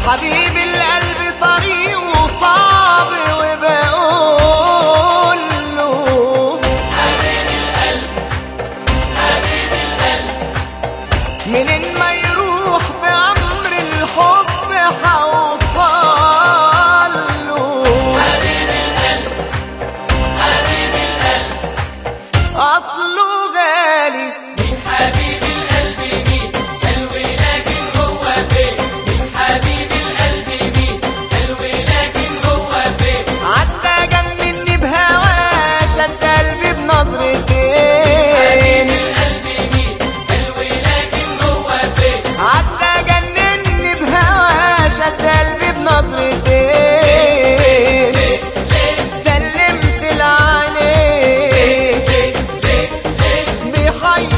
حبيب القلب طريقه صعب وبقول له منين ما يروح بأمر الحب حوصل له أصله غالي من حبيب القلب مين حلو لكن هو فين من حبيب القلب مين حلو لكن هو فين عدى جنني بهواه شد قلبي بنظرتين القلب مين حلو لكن هو فين عدى جنني بهواه شد قلبي بنظرتين ليه ليه سلمت العينين ليه ليه ليه بيحير